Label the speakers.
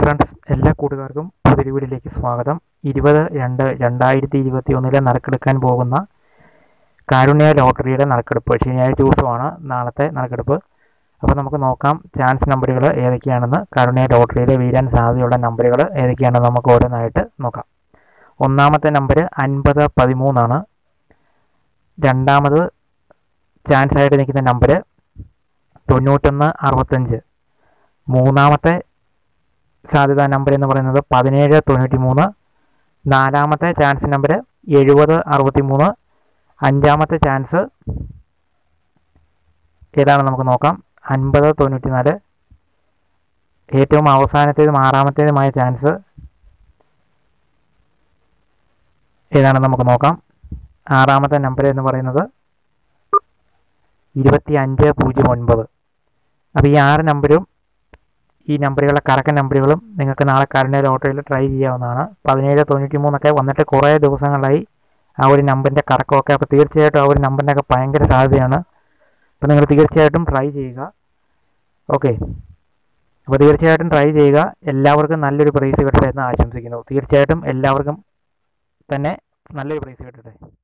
Speaker 1: friends എല്ലാ കൂട്ടുകാർക്കും പുതിയൊരു വീഡിയോയിലേക്ക് സ്വാഗതം ഇരുപത് രണ്ട് രണ്ടായിരത്തി ഇരുപത്തി ഒന്നിലെ നറുക്കെടുക്കാൻ പോകുന്ന കാരുണ്യ ലോട്ടറിയുടെ നറുക്കെടുപ്പ് ശനിയാഴ്ച ദിവസമാണ് നാളത്തെ നറുക്കെടുപ്പ് അപ്പോൾ നമുക്ക് നോക്കാം ചാൻസ് നമ്പറുകൾ ഏതൊക്കെയാണെന്ന് കാരുണ്യ ലോട്ടറിയിൽ വീഴാൻ സാധ്യതയുള്ള നമ്പറുകൾ ഏതൊക്കെയാണെന്ന് നമുക്ക് ഓരോന്നായിട്ട് നോക്കാം ഒന്നാമത്തെ നമ്പർ അൻപത് പതിമൂന്നാണ് രണ്ടാമത് ചാൻസ് ആയിട്ട് നിൽക്കുന്ന നമ്പർ തൊണ്ണൂറ്റൊന്ന് അറുപത്തഞ്ച് മൂന്നാമത്തെ സാധ്യതാ നമ്പർ എന്ന് പറയുന്നത് പതിനേഴ് തൊണ്ണൂറ്റി മൂന്ന് നാലാമത്തെ ചാൻസ് നമ്പർ എഴുപത് അറുപത്തി മൂന്ന് അഞ്ചാമത്തെ ചാൻസ് ഏതാണെന്ന് നമുക്ക് നോക്കാം അൻപത് തൊണ്ണൂറ്റി നാല് ഏറ്റവും അവസാനത്തേതും ആറാമത്തേതുമായ ചാൻസ് ഏതാണെന്ന് നമുക്ക് നോക്കാം ആറാമത്തെ നമ്പർ എന്ന് പറയുന്നത് ഇരുപത്തി അഞ്ച് പൂജ്യം ഒൻപത് അപ്പോൾ ഈ ആറ് നമ്പരും ഈ നമ്പറുകളുടെ കറക്റ്റ് നമ്പറുകളും നിങ്ങൾക്ക് നാളെ കറണ്ട് ലോട്ടറിയിൽ ട്രൈ ചെയ്യാവുന്നതാണ് പതിനേഴ് തൊണ്ണൂറ്റി മൂന്നൊക്കെ വന്നിട്ട് കുറേ ദിവസങ്ങളായി ആ ഒരു നമ്പറിൻ്റെ കറക്കമൊക്കെ അപ്പോൾ തീർച്ചയായിട്ടും ആ ഒരു നമ്പറിൻ്റെ ഒക്കെ ഭയങ്കര സാധ്യതയാണ് അപ്പോൾ നിങ്ങൾ തീർച്ചയായിട്ടും ട്രൈ ചെയ്യുക ഓക്കെ അപ്പോൾ തീർച്ചയായിട്ടും ട്രൈ ചെയ്യുക എല്ലാവർക്കും നല്ലൊരു പ്രൈസ് കിട്ടട്ടെ എന്ന് ആശംസിക്കുന്നു തീർച്ചയായിട്ടും എല്ലാവർക്കും തന്നെ നല്ലൊരു പ്രൈസ് കിട്ടട്ടെ